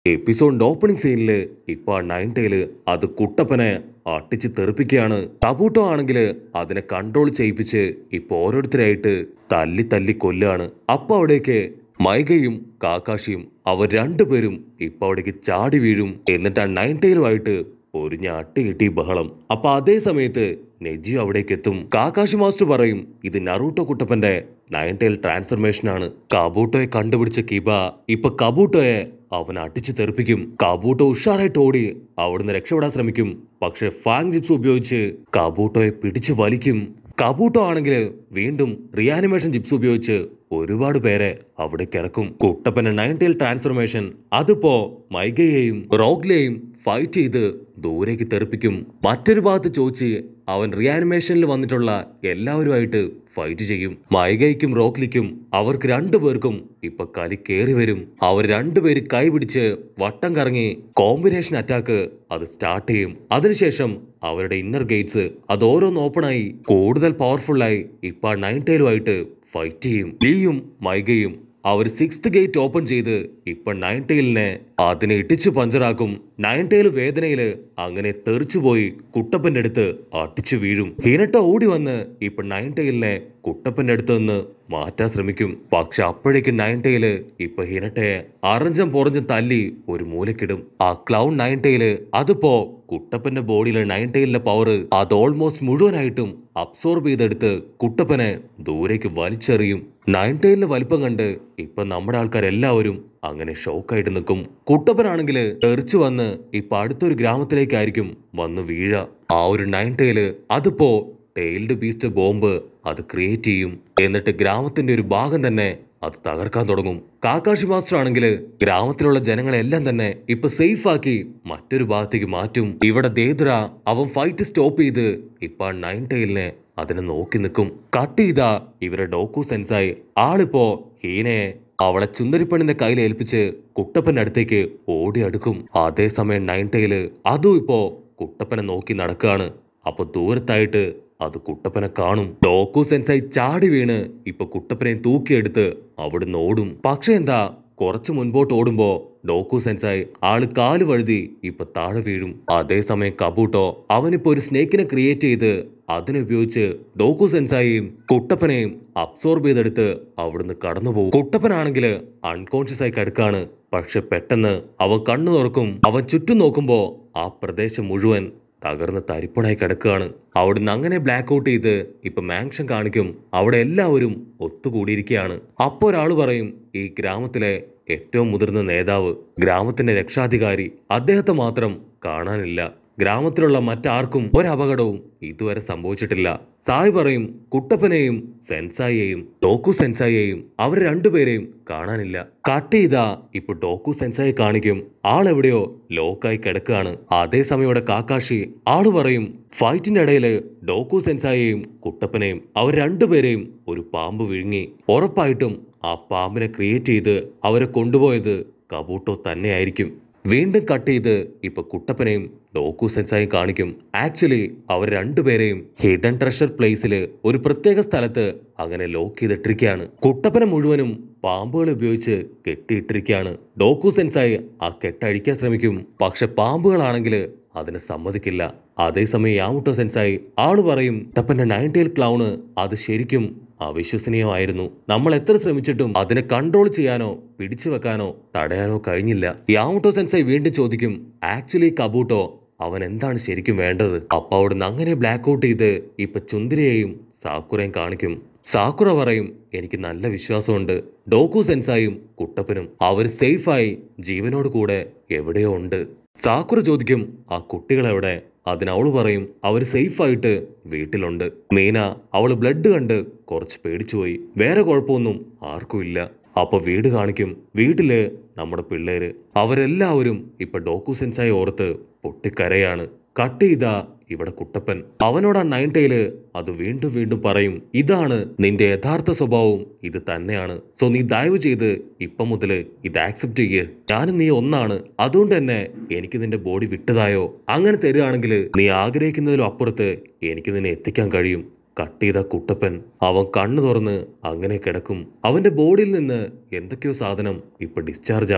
എപ്പിസോഡിന്റെ opening സീനില് ഇപ്പൊ ആ nine tile അത് കുട്ടപ്പനെ അട്ടിച്ച് തെറിപ്പിക്കുകയാണ് കബൂട്ടോ ആണെങ്കിൽ അതിനെ കൺട്രോൾ ചെയ്യിപ്പിച്ച് ഇപ്പൊ ഓരോരുത്തരായിട്ട് തല്ലി തല്ലി കൊല്ലുകയാണ് അപ്പൊ അവിടേക്ക് മൈകയും കാക്കാഷിയും അവർ രണ്ടുപേരും ഇപ്പൊ അവിടേക്ക് ചാടി വീഴും എന്നിട്ട് ആ നയൻ ടൈലുമായിട്ട് ഒരു ഞാട്ടി കിട്ടി ബഹളം അപ്പൊ അതേ സമയത്ത് നെജി അവിടേക്ക് എത്തും കാക്കാശി മാസ്റ്റർ പറയും ഇത് നറൂട്ടോ കുട്ടപ്പന്റെ നയൻ ടൈൽ ട്രാൻസ്ഫർമേഷൻ ആണ് കാബൂട്ടോയെ കണ്ടുപിടിച്ച കിബ ഇപ്പൊ കബൂട്ടോയെ അവൻ അടിച്ചു തെറിപ്പിക്കും കാബൂട്ടോ ഉഷാറായിട്ട് ഓടി അവിടുന്ന് രക്ഷപ്പെടാൻ ശ്രമിക്കും പക്ഷെ ഫാങ് ജിപ്സ് ഉപയോഗിച്ച് കാബൂട്ടോയെ പിടിച്ചു വലിക്കും കബൂട്ടോ ആണെങ്കിൽ വീണ്ടും റിയാനിമേഷൻ ജിപ്സ് ഉപയോഗിച്ച് ഒരുപാട് പേരെ അവിടേക്ക് ഇറക്കും കുട്ടപ്പന്റെ നയൻ ടൈൽ ട്രാൻസ്ഫർമേഷൻ അതിപ്പോ മൈഗയെയും റോഗ്ലെയും ഫൈറ്റ് ചെയ്ത് ദൂരേക്ക് തെറിപ്പിക്കും മറ്റൊരു ഭാഗത്ത് ചോദിച്ച് അവൻ റിയാനിമേഷനിൽ വന്നിട്ടുള്ള എല്ലാവരുമായിട്ട് ഫൈറ്റ് ചെയ്യും മൈഗയ്ക്കും റോക്ലിക്കും അവർക്ക് രണ്ടുപേർക്കും ഇപ്പൊ കലി കേറി വരും അവർ രണ്ടുപേര് കൈ പിടിച്ച് വട്ടം കറങ്ങി കോമ്പിനേഷൻ അറ്റാക്ക് അത് സ്റ്റാർട്ട് ചെയ്യും അതിനുശേഷം അവരുടെ ഇന്നർ ഗേറ്റ്സ് അത് ഓരോന്ന് ഓപ്പണായി കൂടുതൽ പവർഫുള്ളായി ഇപ്പൊ നയൻ ടൈലുമായിട്ട് ഫൈറ്റ് ചെയ്യും ലീയും മൈഗയും അവർ സിക്സ്ത് ഗേറ്റ് ഓപ്പൺ ചെയ്ത് ഇപ്പൊ നയൻ ടൈലിനെ അതിനെ ഇടിച്ചു പഞ്ചറാക്കും നയൻ ടൈൽ വേദനയില് അങ്ങനെ തെറിച്ചുപോയി കുട്ടപ്പന്റെ അടുത്ത് അടിച്ചു വീഴും ഹിനട്ട ഓടി വന്ന് ഇപ്പൊ നയൻ ടൈലിനെ കുട്ടപ്പന്റെ അടുത്ത് നിന്ന് മാറ്റാൻ ശ്രമിക്കും പക്ഷെ അപ്പോഴേക്കും നയൻ ടൈല് ഇപ്പൊ ഹിനട്ടയെ അറഞ്ചം പൊറഞ്ചും തല്ലി ഒരു മൂലക്കിടും ആ ക്ലൗൺ നയൻ ടൈല് അതിപ്പോ കുട്ടപ്പന്റെ ബോഡിയിലെ നയൻ ടൈലിന്റെ പവർ അത് ഓൾമോസ്റ്റ് മുഴുവനായിട്ടും അബ്സോർബ് ചെയ്തെടുത്ത് കുട്ടപ്പനെ ദൂരേക്ക് വലിച്ചെറിയും നയൻ ടൈലിന്റെ വലിപ്പം കണ്ട് ഇപ്പൊ നമ്മുടെ ആൾക്കാരെല്ലാവരും അങ്ങനെ ഷോക്കായിട്ട് നിൽക്കും കുട്ടപ്പനാണെങ്കിൽ തെറിച്ചു വന്ന് ഇപ്പൊ അടുത്തൊരു ഗ്രാമത്തിലേക്കായിരിക്കും വന്ന് വീഴ ആ ഒരു നയൻ ടൈല് അതിപ്പോ ടെയിൽഡ് ബീസ്റ്റ് ബോംബ് അത് ക്രിയേറ്റ് ചെയ്യും എന്നിട്ട് ഗ്രാമത്തിന്റെ ഒരു ഭാഗം തന്നെ അത് തകർക്കാൻ തുടങ്ങും കാക്കാഷി മാസ്റ്റർ ആണെങ്കിൽ ഗ്രാമത്തിലുള്ള ജനങ്ങളെല്ലാം തന്നെ ഇപ്പൊ സേഫ് ആക്കി മറ്റൊരു ഭാഗത്തേക്ക് മാറ്റും ഇവിടെ ദേദ്ര അവൻ ഫൈറ്റ് സ്റ്റോപ്പ് ചെയ്ത് ഇപ്പൊ ആ നയൻ ടൈലിനെ അതിനെ നോക്കി നിൽക്കും കട്ട് ചെയ്ത ഇവരെ ഡോക്കു സെൻസായി ആളിപ്പോ ഹീനയെ അവളെ ചുന്ദരിപ്പണ്ണിന്റെ കയ്യിൽ ഏൽപ്പിച്ച് കുട്ടപ്പന്റെ അടുത്തേക്ക് ഓടി അടുക്കും അതേസമയം നയൻ ടൈല് അതും ഇപ്പോ കുട്ടപ്പനെ നോക്കി നടക്കുകയാണ് അപ്പൊ ദൂരത്തായിട്ട് അത് കുട്ടപ്പനെ കാണും ഡോക്കു സെൻസായി ചാടി വീണ് ഇപ്പൊ കുട്ടപ്പനെ തൂക്കിയെടുത്ത് അവിടുന്ന് ഓടും പക്ഷെ എന്താ കുറച്ച് മുൻപോട്ട് ഓടുമ്പോ ഡോക്കു സെൻസായി ആള് കാല് വഴുതി ഇപ്പൊ താഴെ വീഴും അതേസമയം കബൂട്ടോ അവനിപ്പോ ഒരു സ്നേക്കിനെ ക്രിയേറ്റ് ചെയ്ത് അതിനുപയോഗിച്ച് ഡോക്കു സെൻസായിയും കുട്ടപ്പനെയും അബ്സോർബ് ചെയ്തെടുത്ത് അവിടുന്ന് കടന്നുപോകും കുട്ടപ്പനാണെങ്കിൽ അൺകോൺഷ്യസ് ആയി കിടക്കാണ് പക്ഷെ പെട്ടെന്ന് അവൻ കണ്ണു തുറക്കും അവൻ ചുറ്റും നോക്കുമ്പോ ആ പ്രദേശം മുഴുവൻ തകർന്ന് തരിപ്പണായി കിടക്കുകയാണ് അവിടുന്ന് അങ്ങനെ ബ്ലാക്ക് ഔട്ട് ചെയ്ത് ഇപ്പൊ മാങ്ഷൻ കാണിക്കും അവിടെ എല്ലാവരും ഒത്തുകൂടിയിരിക്കുകയാണ് അപ്പോ ഒരാൾ പറയും ഈ ഗ്രാമത്തിലെ ഏറ്റവും മുതിർന്ന നേതാവ് ഗ്രാമത്തിന്റെ രക്ഷാധികാരി അദ്ദേഹത്തെ മാത്രം കാണാനില്ല ഗ്രാമത്തിലുള്ള മറ്റാർക്കും ഒരപകടവും ഇതുവരെ സംഭവിച്ചിട്ടില്ല സായ് പറയും കുട്ടപ്പനെയും സെൻസായിയെയും ഡോക്കു സെൻസായിയെയും അവർ രണ്ടുപേരെയും കാണാനില്ല കട്ട് ചെയ്താ ഇപ്പൊ ഡോക്കു സെൻസായി കാണിക്കും ആളെവിടെയോ ലോക്കായി കിടക്കുകയാണ് അതേസമയം ഇവിടെ കാക്കാഷി ആള് പറയും ഫൈറ്റിന്റെ ഇടയില് ഡോക്കു സെൻസായിയെയും കുട്ടപ്പനെയും അവർ രണ്ടുപേരെയും ഒരു പാമ്പ് വിഴുങ്ങി ഉറപ്പായിട്ടും ആ പാമ്പിനെ ക്രിയേറ്റ് ചെയ്ത് അവരെ കൊണ്ടുപോയത് കബൂട്ടോ തന്നെയായിരിക്കും വീണ്ടും കട്ട് ചെയ്ത് ഇപ്പൊ കുട്ടപ്പനെയും ഡോക്കു സെൻസായും കാണിക്കും ആക്ച്വലി അവർ രണ്ടുപേരെയും ഹിഡൻ ട്രഷർ പ്ലേസിൽ ഒരു പ്രത്യേക സ്ഥലത്ത് അങ്ങനെ ലോക്ക് ചെയ്തിട്ടിരിക്കുകയാണ് കുട്ടപ്പനെ മുഴുവനും പാമ്പുകൾ ഉപയോഗിച്ച് കെട്ടിയിട്ടിരിക്കുകയാണ് ഡോക്കു സെൻസായി ആ കെട്ടഴിക്കാൻ ശ്രമിക്കും പക്ഷെ പാമ്പുകളാണെങ്കിൽ അതിനെ സമ്മതിക്കില്ല അതേസമയം യാമുട്ടോ സെൻസായി ആള് പറയും കുട്ടപ്പന്റെ നയൻ ടൈൽ ക്ലൗണ് അത് ശരിക്കും അവിശ്വസനീയമായിരുന്നു നമ്മൾ എത്ര ശ്രമിച്ചിട്ടും അതിനെ കൺട്രോൾ ചെയ്യാനോ പിടിച്ചു വെക്കാനോ തടയാനോ കഴിഞ്ഞില്ല യാമുട്ടോ സെൻസായി വീണ്ടും ചോദിക്കും ആക്ച്വലി കബൂട്ടോ അവൻ എന്താണ് ശരിക്കും വേണ്ടത് അപ്പൊ അവിടുന്ന് അങ്ങനെ ബ്ലാക്ക് ഔട്ട് ചെയ്ത് ഇപ്പൊ ചുന്ദരയെയും സാക്കുറയും കാണിക്കും സാക്കുറ പറയും എനിക്ക് നല്ല വിശ്വാസമുണ്ട് ഡോക്കു സെൻസായും കുട്ടപ്പനും അവർ സേഫായി ജീവനോട് കൂടെ എവിടെയോ ഉണ്ട് സാക്കുറ ചോദിക്കും ആ കുട്ടികൾ എവിടെ അതിന് അവള് പറയും അവർ സേഫായിട്ട് വീട്ടിലുണ്ട് മീന അവള് ബ്ലഡ് കണ്ട് കുറച്ച് പേടിച്ചുപോയി വേറെ കുഴപ്പമൊന്നും ആർക്കും ഇല്ല അപ്പൊ വീട് കാണിക്കും വീട്ടില് നമ്മുടെ പിള്ളേര് അവരെല്ലാവരും ഇപ്പൊ ഡോക്കു സെൻസായി ഓർത്ത് പൊട്ടിക്കരയാണ് കട്ട് ചെയ്താ ഇവിടെ കുട്ടപ്പൻ അവനോട് ആ നയൻ ടൈല് അത് വീണ്ടും വീണ്ടും പറയും ഇതാണ് നിന്റെ യഥാർത്ഥ സ്വഭാവവും ഇത് തന്നെയാണ് സോ നീ ദയവ് ചെയ്ത് ഇപ്പം മുതല് ഇത് ആക്സെപ്റ്റ് ചെയ്യ് ഞാനും നീ ഒന്നാണ് അതുകൊണ്ട് തന്നെ എനിക്ക് നിന്റെ ബോഡി വിട്ടതായോ അങ്ങനെ തരുകയാണെങ്കിൽ നീ ആഗ്രഹിക്കുന്നതിലും അപ്പുറത്ത് എനിക്ക് നിന്നെ എത്തിക്കാൻ കഴിയും കട്ട് ചെയ്ത കുട്ടപ്പൻ അവൻ കണ്ണു തുറന്ന് അങ്ങനെ കിടക്കും അവന്റെ ബോഡിയിൽ നിന്ന് എന്തൊക്കെയോ സാധനം ഇപ്പൊ ഡിസ്ചാർജ് ആവും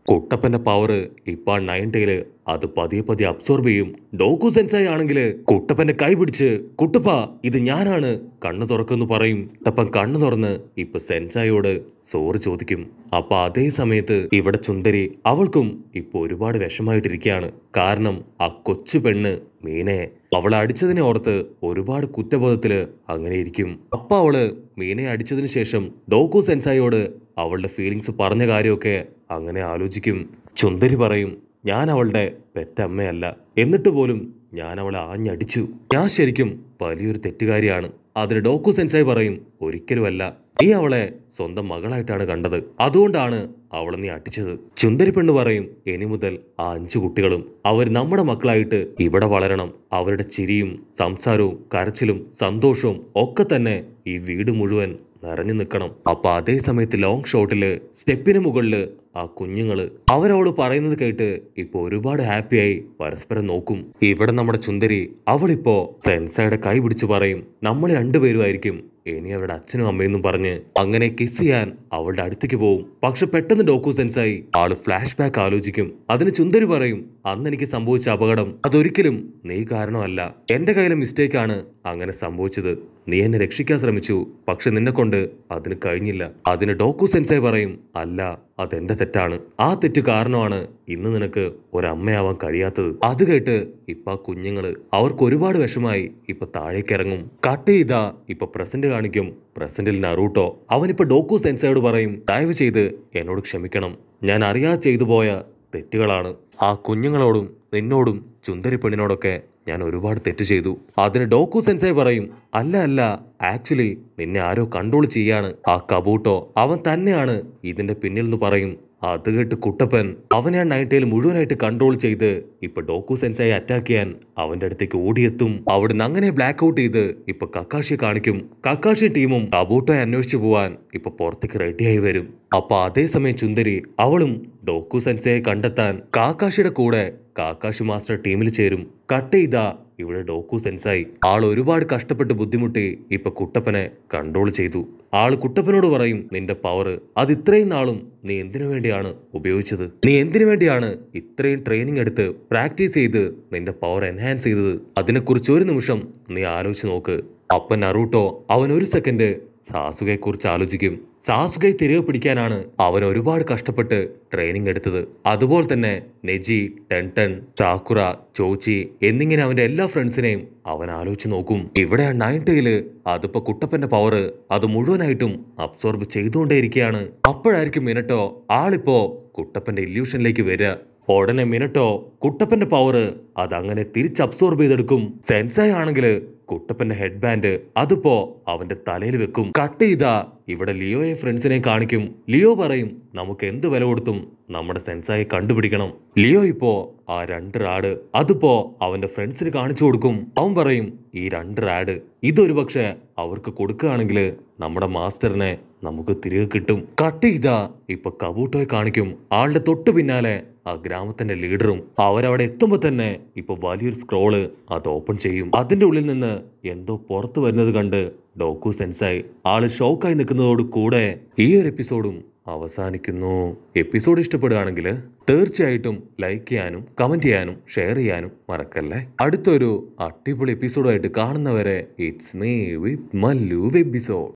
കുട്ടപ്പന്റെ പവർ ഇപ്പൊ ആ നയൻ ടൈല് അത് പതിയെ പതിയെ അബ്സോർബ് ചെയ്യും ഡോക്കു സെൻസായി ആണെങ്കിൽ കുട്ടപ്പന്റെ കൈ പിടിച്ച് കുട്ടപ്പ ഇത് ഞാനാണ് കണ്ണു തുറക്കെന്ന് പറയും കുട്ടപ്പൻ കണ്ണു തുറന്ന് ഇപ്പൊ സെൻസായോട് സോറി ചോദിക്കും അപ്പൊ അതേ സമയത്ത് ഇവിടെ ചുന്ദരി അവൾക്കും ഇപ്പൊ ഒരുപാട് വിഷമായിട്ടിരിക്കുകയാണ് കാരണം ആ കൊച്ചു പെണ്ണ് മീനെ അവളെ അടിച്ചതിനെ ഓർത്ത് ഒരുപാട് കുറ്റബോധത്തില് അങ്ങനെ ഇരിക്കും അപ്പൊ അവള് മീനെ അടിച്ചതിന് ശേഷം ഡോക്കു സെൻസായോട് അവളുടെ ഫീലിങ്സ് പറഞ്ഞ കാര്യമൊക്കെ അങ്ങനെ ആലോചിക്കും ചുന്ദരി പറയും ഞാൻ അവളുടെ പെറ്റമ്മയല്ല എന്നിട്ട് പോലും ഞാൻ അവളെ ആഞ്ഞടിച്ചു ഞാൻ ശരിക്കും വലിയൊരു തെറ്റുകാരിയാണ് അതിന് ഡോക്കു സെൻസായി പറയും ഒരിക്കലുമല്ല നീ അവളെ സ്വന്തം മകളായിട്ടാണ് കണ്ടത് അതുകൊണ്ടാണ് അവളെ നീ അടിച്ചത് ചുന്ദരി പെണ്ണ് പറയും ഇനി മുതൽ ആ അഞ്ചു കുട്ടികളും അവർ നമ്മുടെ മക്കളായിട്ട് ഇവിടെ വളരണം അവരുടെ ചിരിയും സംസാരവും കരച്ചിലും സന്തോഷവും ഒക്കെ തന്നെ ഈ വീട് മുഴുവൻ നിറഞ്ഞു നിൽക്കണം അപ്പൊ അതേ സമയത്ത് ലോങ് ഷോട്ടില് സ്റ്റെപ്പിന് മുകളില് ആ കുഞ്ഞുങ്ങള് അവരവള് പറയുന്നത് കേട്ട് ഇപ്പൊ ഒരുപാട് ഹാപ്പിയായി പരസ്പരം നോക്കും ഇവിടെ നമ്മുടെ ചുന്ദരി അവളിപ്പോ സെൻസയുടെ കൈ പിടിച്ചു പറയും നമ്മൾ രണ്ടുപേരുമായിരിക്കും ഇനി അവരുടെ അച്ഛനും അമ്മയെന്നും പറഞ്ഞ് അങ്ങനെ കിസ് ചെയ്യാൻ അവളുടെ അടുത്തേക്ക് പോവും പക്ഷെ പെട്ടെന്ന് ഡോക്കു സെൻസായി ആള് ഫ്ലാഷ് ബാക്ക് ആലോചിക്കും അതിന് ചുന്ദരി പറയും അന്ന് എനിക്ക് സംഭവിച്ച അപകടം അതൊരിക്കലും നീ കാരണമല്ല എന്റെ കയ്യിലെ മിസ്റ്റേക്ക് ആണ് അങ്ങനെ സംഭവിച്ചത് നീ എന്നെ രക്ഷിക്കാൻ ശ്രമിച്ചു പക്ഷെ നിന്നെ കൊണ്ട് അതിന് കഴിഞ്ഞില്ല അതിന് ഡോക്കു സെൻസായി പറയും അല്ല അതെന്റെ തെറ്റാണ് ആ തെറ്റ് കാരണമാണ് ഇന്ന് നിനക്ക് ഒരമ്മയാവാൻ കഴിയാത്തത് അത് കേട്ട് ഇപ്പൊ ആ കുഞ്ഞുങ്ങള് അവർക്ക് ഒരുപാട് വിഷമായി ഇപ്പൊ താഴേക്ക് ഇറങ്ങും കട്ട് ചെയ്താ ഇപ്പൊ പ്രസന്റ് കാണിക്കും പ്രസന്റിൽ നറൂട്ടോ അവനിപ്പോ ഡോക്കു സെൻസയോട് പറയും ദയവ് ചെയ്ത് എന്നോട് ക്ഷമിക്കണം ഞാൻ അറിയാതെ ചെയ്തു പോയ തെറ്റുകളാണ് ആ കുഞ്ഞുങ്ങളോടും നിന്നോടും ചുന്ദരി പെണ്ണിനോടൊക്കെ ഞാൻ ഒരുപാട് തെറ്റ് ചെയ്തു അതിന് ഡോക്കു സെൻസായി പറയും അല്ല അല്ല ആക്ച്വലി നിന്നെ ആരോ കൺട്രോൾ ചെയ്യാണ് ആ കബൂട്ടോ അവൻ തന്നെയാണ് ഇതിന്റെ പിന്നിൽ നിന്ന് പറയും അത് കേട്ട് കുട്ടപ്പൻ അവനെ ആ നൈറ്റയിൽ മുഴുവനായിട്ട് കൺട്രോൾ ചെയ്ത് ഇപ്പൊ ഡോക്കു സെൻസായി അറ്റാക്ക് ചെയ്യാൻ അവന്റെ അടുത്തേക്ക് ഓടിയെത്തും അവിടുന്ന് അങ്ങനെ ബ്ലാക്ക് ഔട്ട് ചെയ്ത് ഇപ്പൊ കക്കാഷിയെ കാണിക്കും കക്കാഷി ടീമും കബൂട്ടോയെ അന്വേഷിച്ചു പോവാൻ ഇപ്പൊ പുറത്തേക്ക് റെഡിയായി വരും അപ്പൊ അതേസമയം ചുന്ദരി അവളും ഡോക്കു സെൻസയെ കണ്ടെത്താൻ കാക്കാഷിയുടെ കൂടെ കാക്കാഷി മാസ്റ്റർ ടീമിൽ ചേരും കട്ട് ചെയ്താ ഇവിടെ ഡോക്കു സെൻസായി ആൾ ഒരുപാട് കഷ്ടപ്പെട്ട് ബുദ്ധിമുട്ടി ഇപ്പൊ കുട്ടപ്പനെ കൺട്രോൾ ചെയ്തു ആള് കുട്ടപ്പനോട് പറയും നിന്റെ പവർ അത് ഇത്രയും നാളും നീ എന്തിനു വേണ്ടിയാണ് ഉപയോഗിച്ചത് നീ എന്തിനു വേണ്ടിയാണ് ഇത്രയും ട്രെയിനിങ് എടുത്ത് പ്രാക്ടീസ് ചെയ്ത് നിന്റെ പവർ എൻഹാൻസ് ചെയ്തത് അതിനെക്കുറിച്ച് ഒരു നിമിഷം നീ ആലോചിച്ച് നോക്ക് അപ്പൻ നറൂട്ടോ അവൻ ഒരു സെക്കൻഡ് സാസുകയെ കുറിച്ച് ആലോചിക്കും സാസുകയെ തിരികെ പിടിക്കാനാണ് അവൻ ഒരുപാട് കഷ്ടപ്പെട്ട് ട്രെയിനിങ് എടുത്തത് അതുപോലെ തന്നെ നെജി ടെൻടൺ ചാക്കുറ ചോച്ചി എന്നിങ്ങനെ അവന്റെ എല്ലാ ഫ്രണ്ട്സിനെയും അവൻ ആലോചിച്ച് നോക്കും ഇവിടെ ആ നയൻ ടൈല് അതിപ്പോ കുട്ടപ്പന്റെ പവർ അത് മുഴുവനായിട്ടും അബ്സോർബ് ചെയ്തുകൊണ്ടേയിരിക്കുകയാണ് അപ്പോഴായിരിക്കും മിനട്ടോ ആളിപ്പോ കുട്ടപ്പന്റെ ഇല്യൂഷനിലേക്ക് വരിക ഉടനെ മിനട്ടോ കുട്ടപ്പന്റെ പവർ അതങ്ങനെ തിരിച്ച് അബ്സോർബ് ചെയ്തെടുക്കും സെൻസായി ആണെങ്കിൽ കുട്ടപ്പന്റെ ഹെഡ് ബാൻഡ് അതിപ്പോ അവന്റെ തലയിൽ വെക്കും കട്ട് ചെയ്താ ഇവിടെ ലിയോയെ ഫ്രണ്ട്സിനെ കാണിക്കും ലിയോ പറയും നമുക്ക് എന്ത് വില കൊടുത്തും നമ്മുടെ സെൻസായി കണ്ടുപിടിക്കണം ലിയോ ഇപ്പോ ആ രണ്ട് റാഡ് അതിപ്പോ അവന്റെ ഫ്രണ്ട്സിന് കാണിച്ചു കൊടുക്കും അവൻ പറയും ഈ രണ്ട് റാഡ് ഇതൊരു പക്ഷെ അവർക്ക് കൊടുക്കുകയാണെങ്കിൽ നമ്മുടെ മാസ്റ്ററിനെ നമുക്ക് തിരികെ കിട്ടും കട്ട് ചെയ്താ ഇപ്പൊ കബൂട്ടോയെ കാണിക്കും ആളുടെ തൊട്ട് പിന്നാലെ ആ ഗ്രാമത്തിന്റെ ലീഡറും അവരവിടെ എത്തുമ്പോ തന്നെ ഇപ്പൊ വലിയൊരു സ്ക്രോള് അത് ഓപ്പൺ ചെയ്യും അതിന്റെ ഉള്ളിൽ നിന്ന് എന്തോ പുറത്തു വരുന്നത് കണ്ട് ഡോക്കു സെൻസായി ആള് ഷോക്കായി നിൽക്കുന്നതോട് കൂടെ ഈ ഒരു എപ്പിസോഡും അവസാനിക്കുന്നു എപ്പിസോഡ് ഇഷ്ടപ്പെടുകയാണെങ്കിൽ തീർച്ചയായിട്ടും ലൈക്ക് ചെയ്യാനും കമന്റ് ചെയ്യാനും ഷെയർ ചെയ്യാനും മറക്കല്ലേ അടുത്തൊരു അടിപൊളി എപ്പിസോഡുമായിട്ട് കാണുന്നവരെ it's me with Mallu episode